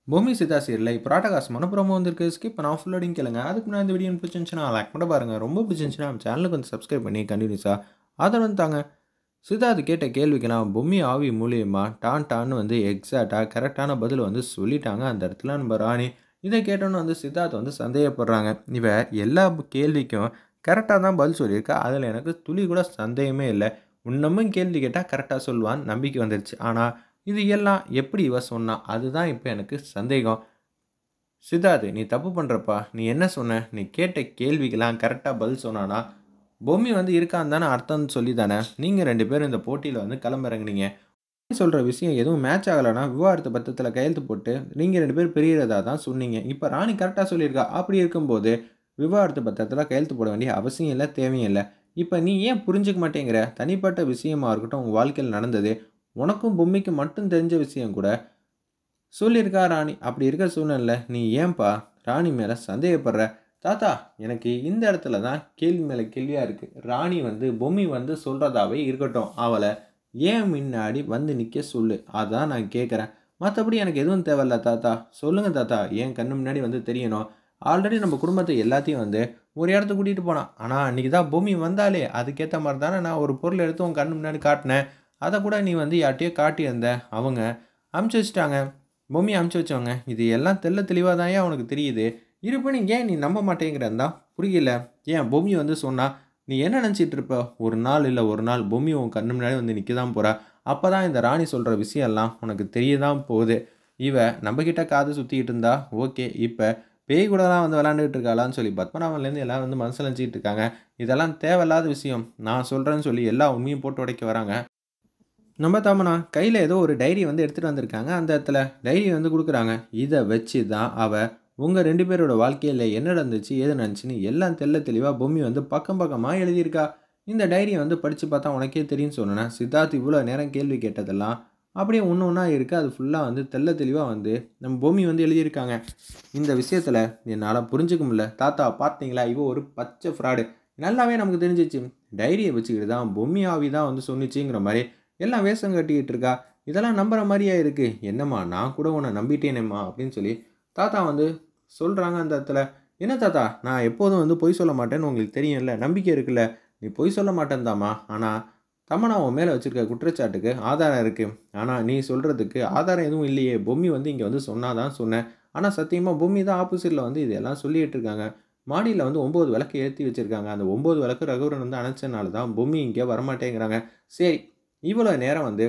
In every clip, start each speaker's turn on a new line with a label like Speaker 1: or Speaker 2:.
Speaker 1: பூமி சிதா சீரியல் இப்போ ராட்டகாஸ் மனப்புறமும் வந்திருக்கு ஸ்கிப் பண்ணால் ஃபுல்லோடையும் கேளுங்க அதுக்கு முன்னாடி இந்த வீடியோ பிடிச்சிருந்துச்சுன்னா லைக் பண்ண பாருங்கள் ரொம்ப பிடிச்சிருந்துச்சுன்னா நம்ம சேனலுக்கு வந்து சப்ஸ்கிரைப் பண்ணி கண்டினியூஸாக ஆதரவு வந்து தாங்க சித்தார்த் கேட்ட கேள்விக்கு நான் பொம்மி ஆவி மூலியமா டான் டான்னு வந்து எக்ஸாக்டாக கரெக்டான பதில் வந்து சொல்லிட்டாங்க அந்த இடத்துல நம்ம ராணி இதை கேட்டோன்னு வந்து சித்தார்த் வந்து சந்தேகப்படுறாங்க இவ எல்லா கேள்விக்கும் கரெக்டாக தான் பதில் சொல்லியிருக்கா அதில் எனக்கு துளி கூட சந்தேகமே இல்லை இன்னமும் கேள்வி கேட்டால் கரெக்டாக சொல்லுவான்னு நம்பிக்கை வந்துருச்சு ஆனால் இது எல்லாம் எப்படி இவ சொன்னா அதுதான் இப்போ எனக்கு சந்தேகம் சித்தார்த் நீ தப்பு பண்ணுறப்பா நீ என்ன சொன்ன நீ கேட்ட கேள்விக்கெல்லாம் கரெக்டாக பதில் சொன்னானா பொம்மி வந்து இருக்கான்னு தானே அர்த்தம்னு சொல்லி தானே நீங்கள் ரெண்டு பேரும் இந்த போட்டியில் வந்து கிளம்பிறங்குனீங்க சொல்கிற விஷயம் எதுவும் மேட்ச் ஆகலைன்னா விவாகரத்து பத்திரத்தில் கையெழுத்து போட்டு நீங்கள் ரெண்டு பேரும் பிரியறதா தான் சொன்னீங்க இப்போ ராணி கரெக்டாக சொல்லியிருக்கா அப்படி இருக்கும்போது விவாகரத்து பத்திரத்தில் கையெழுத்து போட வேண்டிய அவசியம் இல்லை தேவையும் இல்லை இப்போ நீ ஏன் புரிஞ்சுக்க மாட்டேங்கிற தனிப்பட்ட விஷயமா இருக்கட்டும் உங்கள் வாழ்க்கையில் நடந்தது உனக்கும் பொம்மைக்கும் மட்டும் தெரிஞ்ச விஷயம் கூட சொல்லியிருக்கா ராணி அப்படி இருக்க சூழ்நிலை நீ ஏன்பா ராணி மேலே சந்தேகப்படுற தாத்தா எனக்கு இந்த இடத்துல தான் கேள்வி மேலே கேள்வியாக இருக்குது ராணி வந்து பொம்மி வந்து சொல்கிறதாவே இருக்கட்டும் அவளை ஏன் முன்னாடி வந்து நிற்க சொல்லு அதான் நான் கேட்குறேன் மற்றபடி எனக்கு எதுவும் தேவையில்ல தாத்தா சொல்லுங்கள் தாத்தா என் கண்ணு முன்னாடி வந்து தெரியணும் ஆல்ரெடி நம்ம குடும்பத்தை எல்லாத்தையும் வந்து ஒரு இடத்துக்கு கூட்டிகிட்டு போனான் ஆனால் அன்றைக்கி தான் பூமி வந்தாலே அதுக்கேற்ற மாதிரி தானே நான் ஒரு பொருள் எடுத்து உன் கண்ணு முன்னாடி காட்டினேன் அதை கூட நீ வந்து யார்ட்டையோ காட்டியிருந்த அவங்க அமுச்சு வச்சிட்டாங்க பொம்மி அமுச்சு வச்சவங்க இது எல்லாம் தெள்ள தெளிவாக தான் ஏன் அவனுக்கு தெரியுது இருப்பினும் ஏன் நீ நம்ப மாட்டேங்கிறன் தான் புரியல ஏன் பொம்மி வந்து சொன்னா நீ என்ன நினச்சிட்டு இருப்ப ஒரு நாள் இல்லை ஒரு நாள் பொம்மி உன் கண்ணு முன்னாடி வந்து நிற்க தான் போகிறா அப்போ தான் இந்த ராணி சொல்கிற விஷயம்லாம் உனக்கு தெரிய தான் போகுது இவ நம்மக்கிட்ட காது சுற்றிக்கிட்டு இருந்தா ஓகே இப்போ பேய் கூடலாம் வந்து விளாண்டுக்கிட்டு இருக்காளான்னு சொல்லி பத்மநாபன்லேருந்து எல்லாம் வந்து மனசில் நினச்சிக்கிட்டு இருக்காங்க இதெல்லாம் தேவையில்லாத விஷயம் நான் சொல்கிறேன்னு சொல்லி எல்லா உண்மையும் போட்டு உடைக்க வராங்க நம்ம தாமனா கையில் ஏதோ ஒரு டைரி வந்து எடுத்துகிட்டு வந்திருக்காங்க அந்த இடத்துல டைரி வந்து கொடுக்குறாங்க இதை வச்சு தான் அவள் உங்கள் ரெண்டு பேரோட வாழ்க்கையில் என்ன நடந்துச்சு ஏது நடந்துச்சுன்னு எல்லாம் தெள்ள தெளிவாக பொம்மி வந்து பக்கம் பக்கமாக எழுதியிருக்கா இந்த டைரியை வந்து படித்து பார்த்தா உனக்கே தெரியும்னு சொன்னேன் சித்தார்த் இவ்வளோ நேரம் கேள்வி கேட்டதெல்லாம் அப்படியே ஒன்று ஒன்றா இருக்குது அது ஃபுல்லாக வந்து தெள்ள தெளிவாக வந்து நம்ம பொம்மி வந்து எழுதியிருக்காங்க இந்த விஷயத்தில் என்னால் புரிஞ்சுக்க முடியல தாத்தா பார்த்தீங்களா இவ ஒரு பச்சை ஃப்ராடு நல்லாவே நமக்கு தெரிஞ்சிச்சு டைரியை வச்சுக்கிட்டு தான் பொம்மி ஆவி தான் வந்து சொன்னிச்சுங்கிற மாதிரி எல்லாம் வேஷம் கட்டிக்கிட்டு இருக்கா இதெல்லாம் நம்புற மாதிரியா இருக்குது என்னம்மா நான் கூட உன்னை நம்பிட்டேனேம்மா அப்படின்னு சொல்லி தாத்தா வந்து சொல்கிறாங்க அந்த இடத்துல என்ன தாத்தா நான் எப்போதும் வந்து பொய் சொல்ல மாட்டேன்னு உங்களுக்கு தெரியும்ல நம்பிக்கை இருக்குல்ல நீ பொய் சொல்ல மாட்டேன்தாம்மா ஆனால் தமனா உன் மேலே வச்சுருக்க குற்றச்சாட்டுக்கு ஆதாரம் இருக்குது ஆனால் நீ சொல்கிறதுக்கு ஆதாரம் எதுவும் இல்லையே பொம்மி வந்து இங்கே வந்து சொன்னாதான் சொன்னேன் ஆனால் சத்தியமாக பொம்மி தான் ஆப்போசிட்டில் வந்து இதெல்லாம் சொல்லிகிட்டு இருக்காங்க மாடியில் வந்து ஒம்பது விளக்கு ஏற்றி வச்சுருக்காங்க அந்த ஒம்பது விளக்கு ரகுவரன் வந்து அணைச்சனால தான் பொம்மி இங்கே வரமாட்டேங்கிறாங்க சரி இவ்வளோ நேரம் வந்து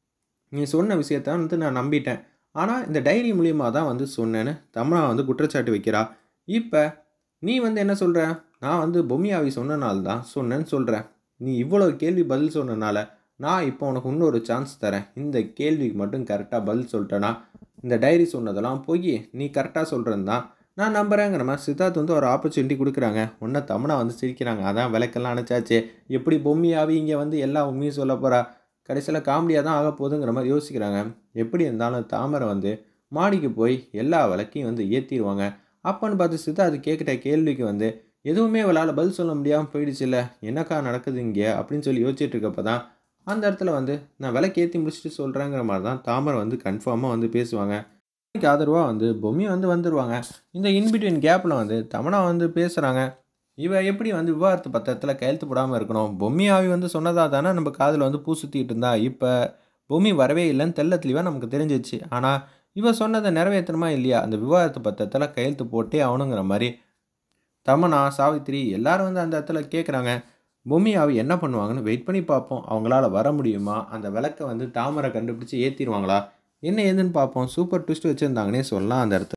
Speaker 1: நீ சொன்ன விஷயத்த வந்து நான் நம்பிட்டேன் ஆனால் இந்த டைரி மூலியமாக தான் வந்து சொன்னேன்னு தமனா வந்து குற்றச்சாட்டு வைக்கிறா இப்போ நீ வந்து என்ன சொல்கிற நான் வந்து பொம்மியாவி சொன்னனால தான் சொன்னேன்னு சொல்கிறேன் நீ இவ்வளோ கேள்வி பதில் சொன்னனால நான் இப்போ உனக்கு இன்னொரு சான்ஸ் தரேன் இந்த கேள்விக்கு மட்டும் கரெக்டாக பதில் சொல்லிட்டேன்னா இந்த டைரி சொன்னதெல்லாம் போய் நீ கரெக்டாக சொல்கிறேன் தான் நான் நம்புறேங்கிற மாதிரி சித்தார்த் வந்து ஒரு ஆப்பர்ச்சுனிட்டி கொடுக்குறாங்க உன்னை தமனா வந்து சிரிக்கிறாங்க அதான் விளக்கெல்லாம் அணைச்சாச்சு எப்படி பொம்மியாவி இங்கே வந்து எல்லா உண்மையும் சொல்ல போகிறா கடைசியில் காமெடியாக தான் ஆக போகுதுங்கிற மாதிரி யோசிக்கிறாங்க எப்படி இருந்தாலும் தாமரை வந்து மாடிக்கு போய் எல்லா விளக்கையும் வந்து ஏற்றிடுவாங்க அப்பன்னு பார்த்து சித்தார்த் கேட்குற கேள்விக்கு வந்து எதுவுமே அவளால் பதில் சொல்ல முடியாமல் போயிடுச்சு இல்லை என்னக்கா நடக்குது இங்கே அப்படின்னு சொல்லி யோசிச்சுட்டு இருக்கப்போ தான் அந்த இடத்துல வந்து நான் விலைக்கு ஏற்றி முடிச்சுட்டு சொல்கிறேங்கிற மாதிரி தான் தாமரை வந்து கன்ஃபார்மாக வந்து பேசுவாங்க எனக்கு ஆதரவாக வந்து பொம்மி வந்து வந்துடுவாங்க இந்த இன்பிட்வீன் கேப்பில் வந்து தமனா வந்து பேசுகிறாங்க இவ எப்படி வந்து விவாகரத்து பத்திரத்தில் கையெழுத்து போடாமல் இருக்கணும் பொம்மி ஆவி வந்து சொன்னதாக தானே நம்ம காதில் வந்து பூ சுற்றிட்டு இருந்தா இப்போ பொம்மி வரவே இல்லைன்னு தெள்ள தெளிவாக நமக்கு தெரிஞ்சிச்சு ஆனால் இவ சொன்னதை நிறைவேற்றணுமா இல்லையா அந்த விவாகரத்து பத்திரத்தில் கையெழுத்து போட்டே ஆகணுங்கிற மாதிரி தமனா சாவித்திரி எல்லாரும் வந்து அந்த இடத்துல கேட்குறாங்க பொம்மி ஆவி என்ன பண்ணுவாங்கன்னு வெயிட் பண்ணி பார்ப்போம் அவங்களால வர முடியுமா அந்த விளக்கை வந்து தாமரை கண்டுபிடிச்சி ஏற்றிடுவாங்களா என்ன ஏதுன்னு பார்ப்போம் சூப்பர் ட்விஸ்ட் வச்சுருந்தாங்கன்னே சொல்லலாம் அந்த இடத்துல